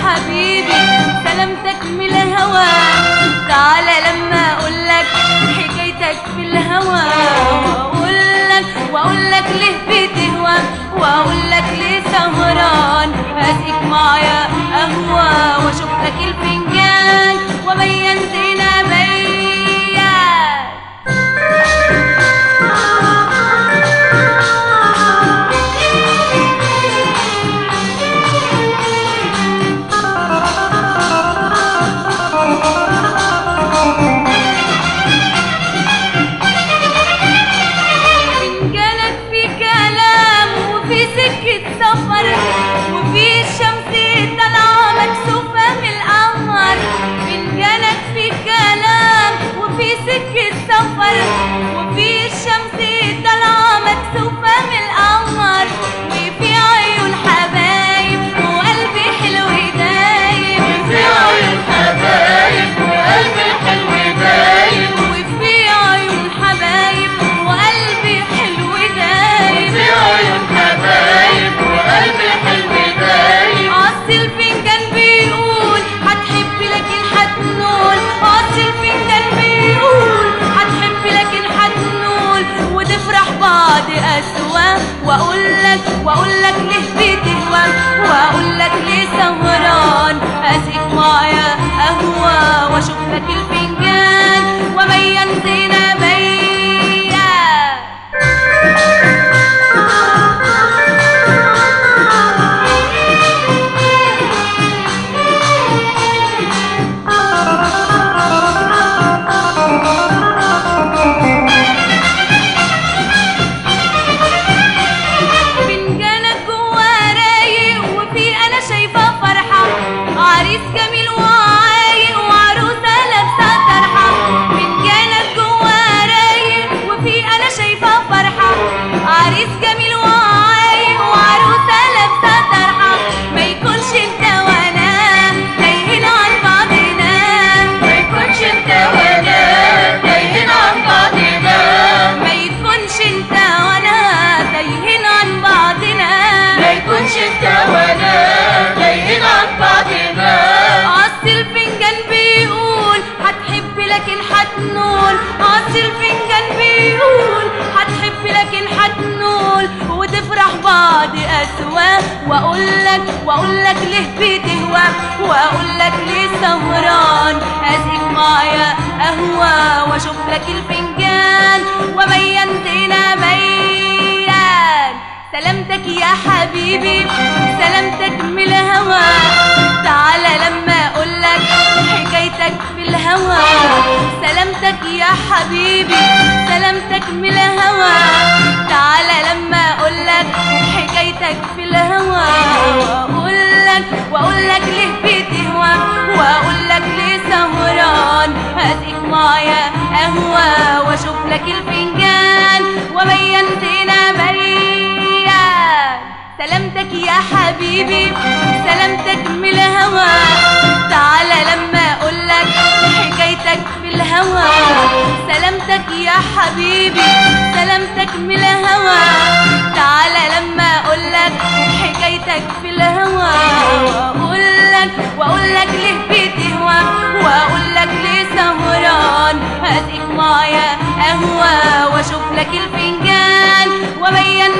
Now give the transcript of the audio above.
حبيبي سلامتك من الهوى تعالى لما اقولك حكايتك في الهوى واقولك واقولك ليه بتهوى واقولك ليه سهران اسقيك معايا قهوة واشوف لك الفنجان وبين زينة بيا فنجانك في كلام وفي سكة سفر وفي الشمس طالعة مكسوفة من القمر فنجانك في كلام وفي سكة سفر وفي الشمس طالعة مكسوفة من القمر وفي عيون حبايب وقلبي حلو دايب في عيون حبايب وقلبي حلو دايب وفي عيون حبايب وقلبي حلو دايب في عيون حبايب وقلبي حلو دايب عصي الفنجان بيقول هتحب لكن هتنول عصي الفنجان بيقول هتحب لكن هتنول وتفرح بعض أسوا واقول لك واقول لك ليه بتهوى واقول لك ليه سهران اسقيك معايا قهوة واشوف لك الفنجان وبين زينة بيا فنجانك جوا رايق وفي انا شايفه فرحه عريس جميل وعايق وعروسه لابسه طرحه فنجانك جوا رايق وفي انا شايفه فرحه عريس جميل وعايق وعروسه لابسه طرحه ما يكونش انت وانا تايهين عن بعضنا ما يكونش انت وانا تايهين عن بعضنا ما يكونش انت وانا تايهين عن بعضنا ما يكونش انت وانا تايهين عن بعضنا عصي الفنجان بيقول هتحب لكن هتنول عصي الفنجان بيقول هتحب لكن هتنول وتفرح بعض أسوا واقول لك واقول لك ليه بتهوى واقول لك ليه سهران اسقيك معايا قهوة واشوف لك الفنجان وبين زينة بيان سلامتك يا حبيبي سلامتك من الهوى تعالى لما اقولك حكايتك في الهوى سلامتك يا حبيبي سلامتك من الهوى تعالى لما اقولك حكايتك في الهوى واقولك واقولك ليه بتهوى واقولك ليه سهران هاتك معايا قهوة واشوف لك الفنجان وبين زينة بيان سلامتك يا حبيبي سلامتك من الهوى تعالى لما اقولك حكايتك في الهوى سلامتك يا حبيبي سلامتك من الهوى تعالى لما اقولك حكايتك في الهوى واقولك واقولك ليه بتهوى واقولك ليه سهران هاتك معايا قهوة واشوف لك الفنجان وبين